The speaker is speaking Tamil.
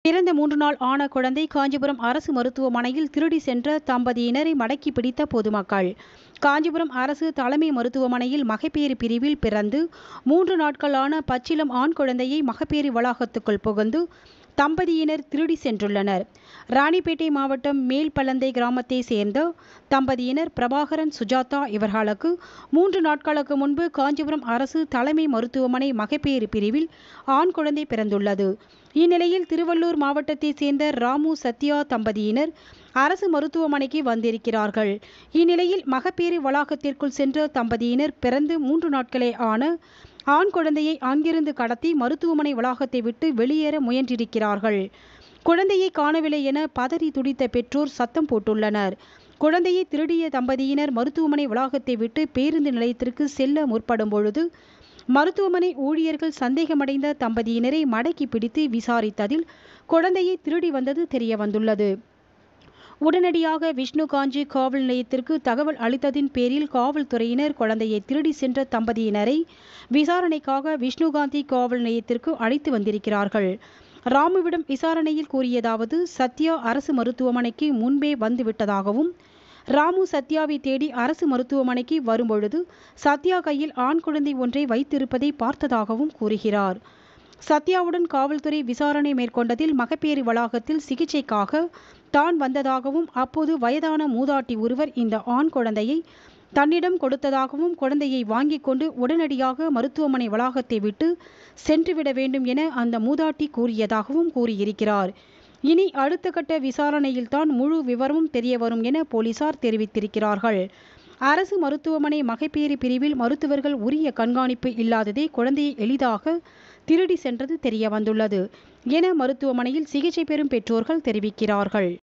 பிறந்த மூன்று நாள் ஆன குழந்தை காஞ்சிபுரம் அரசு மருத்துவமனையில் திருடி சென்ற தம்பதியினரை மடக்கி பிடித்த பொதுமக்கள் காஞ்சிபுரம் அரசு தலைமை மருத்துவமனையில் மகப்பேறு பிரிவில் பிறந்து மூன்று நாட்களான பச்சிலம் ஆண் குழந்தையை மகப்பேறு வளாகத்துக்குள் புகுந்து தம்பதியினர் திருடி சென்றுள்ளனர் ராணிப்பேட்டை மாவட்டம் மேல்பலந்தை கிராமத்தை சேர்ந்த தம்பதியினர் பிரபாகரன் சுஜாதா இவர்களுக்கு மூன்று நாட்களுக்கு முன்பு காஞ்சிபுரம் அரசு தலைமை மருத்துவமனை மகப்பேறு பிரிவில் ஆண் குழந்தை பிறந்துள்ளது இந்நிலையில் திருவள்ளூர் மாவட்டத்தை சேர்ந்த ராமு சத்யா தம்பதியினர் அரசு மருத்துவமனைக்கு வந்திருக்கிறார்கள் இந்நிலையில் மகப்பேறு வளாகத்திற்குள் சென்ற தம்பதியினர் பிறந்து மூன்று நாட்களே ஆன ஆண் குழந்தையை அங்கிருந்து கடத்தி மருத்துவமனை வளாகத்தை விட்டு வெளியேற முயன்றிருக்கிறார்கள் குழந்தையை காணவில்லை என பதறி துடித்த பெற்றோர் சத்தம் போட்டுள்ளனர் குழந்தையை திருடிய தம்பதியினர் மருத்துவமனை வளாகத்தை விட்டு பேருந்து நிலையத்திற்கு செல்ல முற்படும் பொழுது மருத்துவமனை ஊழியர்கள் சந்தேகமடைந்த தம்பதியினரை மடக்கி பிடித்து விசாரித்ததில் குழந்தையை திருடி வந்தது தெரிய வந்துள்ளது உடனடியாக விஷ்ணுகாஞ்சி காவல் நிலையத்திற்கு தகவல் அளித்ததின் பேரில் காவல்துறையினர் குழந்தையை திருடி சென்ற தம்பதியினரை விசாரணைக்காக விஷ்ணுகாந்தி காவல் நிலையத்திற்கு அழைத்து வந்திருக்கிறார்கள் ராமுவிடம் விசாரணையில் கூறியதாவது சத்யா அரசு மருத்துவமனைக்கு முன்பே வந்துவிட்டதாகவும் ராமு சத்யாவை தேடி அரசு மருத்துவமனைக்கு வரும்பொழுது சத்யா கையில் ஆண் குழந்தை ஒன்றை வைத்திருப்பதை பார்த்ததாகவும் கூறுகிறார் சத்யாவுடன் காவல்துறை விசாரணை மேற்கொண்டதில் மகப்பேறு வளாகத்தில் சிகிச்சைக்காக தான் வந்ததாகவும் அப்போது வயதான மூதாட்டி ஒருவர் இந்த ஆண் குழந்தையை தன்னிடம் கொடுத்ததாகவும் குழந்தையை வாங்கிக் கொண்டு உடனடியாக மருத்துவமனை வளாகத்தை விட்டு சென்றுவிட வேண்டும் என அந்த மூதாட்டி கூறியதாகவும் கூறியிருக்கிறார் இனி அடுத்த கட்ட விசாரணையில்தான் முழு விவரமும் தெரிய வரும் என போலீசார் தெரிவித்திருக்கிறார்கள் அரசு மருத்துவமனை மகப்பேறு பிரிவில் மருத்துவர்கள் உரிய கண்காணிப்பு இல்லாததே குழந்தையை எளிதாக திருடி சென்றது தெரிய வந்துள்ளது என மருத்துவமனையில் சிகிச்சை பெறும் பெற்றோர்கள் தெரிவிக்கிறார்கள்